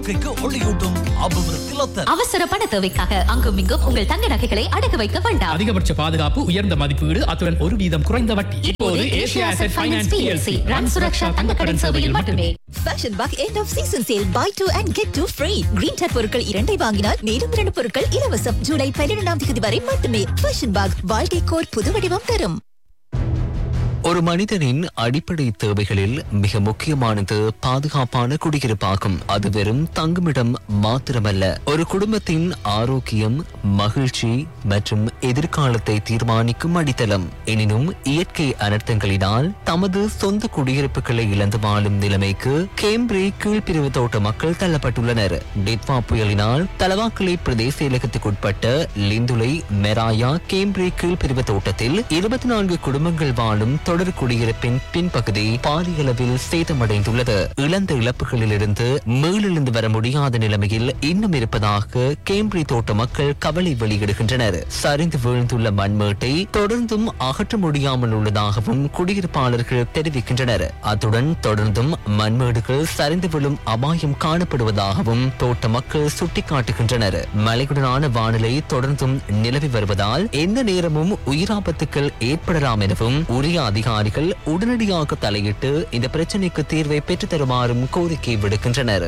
வாழ்க்கைக்கு ஒளியூட்டும் அபிவிருத்தி லத்தர் அவசர பண தேவைக்காக அங்கும் இங்கும் உங்கள் தங்க நகைகளை அடகு வைக்க வேண்டாம் அதிகபட்ச பாதுகாப்பு உயர்ந்த மதிப்பீடு அத்துடன் ஒரு வீதம் குறைந்த வட்டி இப்போது ஏசியா அசெட் ஃபைனான்ஸ் பிஎல்சி ரன் சுரக்ஷா தங்க கடன் சேவையில் மட்டுமே fashion bug end of season sale buy two and get two free green tape பொருட்கள் இரண்டை வாங்கினால் மேலும் இரண்டு பொருட்கள் இலவசம் ஜூலை பன்னிரெண்டாம் தேதி வரை மட்டுமே ஃபேஷன் பாக் வாழ்க்கைக்கோர் புது வடிவம் தரும் ஒரு மனிதனின் அடிப்படை தேவைகளில் மிக முக்கியமானது பாதுகாப்பான குடியிருப்பாகும் அது வெறும் தங்குமிடம் மாத்திரமல்ல ஒரு குடும்பத்தின் ஆரோக்கியம் மகிழ்ச்சி மற்றும் எதிர்காலத்தை தீர்மானிக்கும் அடித்தளம் எனினும் இயற்கை அனர்த்தங்களினால் தமது சொந்த குடியிருப்புகளை இழந்து வாழும் நிலைமைக்கு கேம்பிரி கீழ்பிரிவு தோட்ட மக்கள் தள்ளப்பட்டுள்ளனர் டிட்வா புயலினால் தலவாக்கலை பிரதேச இலக்கத்துக்குட்பட்ட லிந்துலை மெராயா கேம்பிரி கீழ்பிரிவு தோட்டத்தில் இருபத்தி நான்கு குடும்பங்கள் வாழும் தொடர் குடியிருப்பின் பின்பகுதி பாரியளவில் சேதமடைந்துள்ளது இழந்த இழப்புகளிலிருந்து மீளெழுந்து வர முடியாத நிலைமையில் இன்னும் இருப்பதாக கேம்பிரி தோட்ட மக்கள் கவலை வெளியிடுகின்றனர் சரிந்து வீழ்ந்துள்ள மண்மேட்டை தொடர்ந்தும் அகற்ற முடியாமல் உள்ளதாகவும் குடியிருப்பாளர்கள் தெரிவிக்கின்றனர் அத்துடன் தொடர்ந்தும் மண்மேடுகள் சரிந்து விழும் அபாயம் காணப்படுவதாகவும் தோட்ட மக்கள் சுட்டிக்காட்டுகின்றனர் மழையுடனான வானிலை தொடர்ந்தும் நிலவி வருவதால் எந்த நேரமும் உயிராபத்துக்கள் ஏற்படலாம் எனவும் உரிய அதிகாரிகள் உடனடியாக தலையிட்டு இந்த பிரச்சனைக்கு தீர்வை பெற்றுத் தருமாறும் கோரிக்கை விடுக்கின்றனர்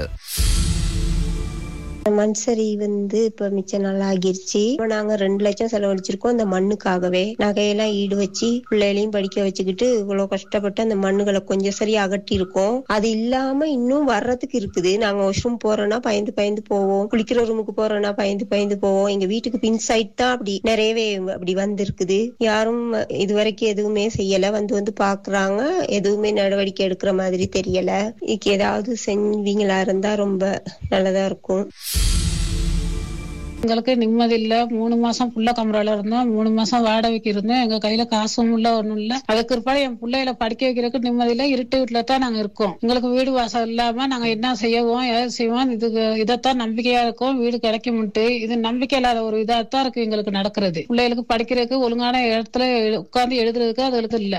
மண் சரி வந்து இப்ப மிச்ச நாள் ஆகிருச்சு இப்ப நாங்க ரெண்டு லட்சம் செலவழிச்சிருக்கோம் இந்த மண்ணுக்காகவே நகையெல்லாம் ஈடு வச்சு பிள்ளைகளையும் படிக்க வச்சுக்கிட்டு இவ்வளவு கஷ்டப்பட்டு அந்த மண்ணுகளை கொஞ்சம் சரி அகட்டி இருக்கோம் அது இல்லாம இன்னும் வர்றதுக்கு இருக்குது நாங்க வாஷ்ரூம் போறோம்னா பயந்து பயந்து போவோம் குளிக்கிற ரூமுக்கு போறோம்னா பயந்து பயந்து போவோம் எங்க வீட்டுக்கு பின் சைட் தான் அப்படி நிறையவே அப்படி வந்திருக்குது யாரும் இதுவரைக்கும் எதுவுமே செய்யல வந்து வந்து பாக்குறாங்க எதுவுமே நடவடிக்கை எடுக்கிற மாதிரி தெரியல இதுக்கு ஏதாவது செஞ்சீங்களா இருந்தா ரொம்ப நல்லதா இருக்கும் எங்களுக்கு நிம்மதி இல்ல மூணு மாசம் புள்ள கமரால இருந்தோம் மூணு மாசம் வாடகைக்கு இருந்தோம் எங்க கையில காசும் இல்ல ஒண்ணும் இல்ல அதுக்கு பிற்பாடு என் பிள்ளைகளை படிக்க வைக்கிறதுக்கு நிம்மதி இல்ல இருட்டு வீட்டுல தான் நாங்க இருக்கோம் எங்களுக்கு வீடு வாசல் இல்லாம நாங்க என்ன செய்யவோம் ஏதாவது செய்வோம் இதுக்கு இதைத்தான் நம்பிக்கையா இருக்கும் வீடு கிடைக்கும்ட்டு இது நம்பிக்கை இல்லாத ஒரு இதா தான் இருக்கு எங்களுக்கு நடக்கிறது பிள்ளைகளுக்கு படிக்கிறதுக்கு ஒழுங்கான இடத்துல உட்கார்ந்து எழுதுறதுக்கு அதுகளுக்கு இல்ல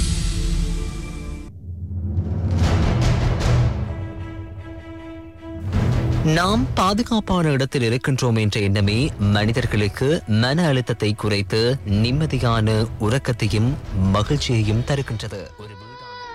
நாம் பாதுகாப்பான இடத்தில் இருக்கின்றோம் என்ற எண்ணமே மனிதர்களுக்கு மன அழுத்தத்தை குறைத்து நிம்மதியான உறக்கத்தையும் மகிழ்ச்சியையும் தருகின்றது ஒரு வீடு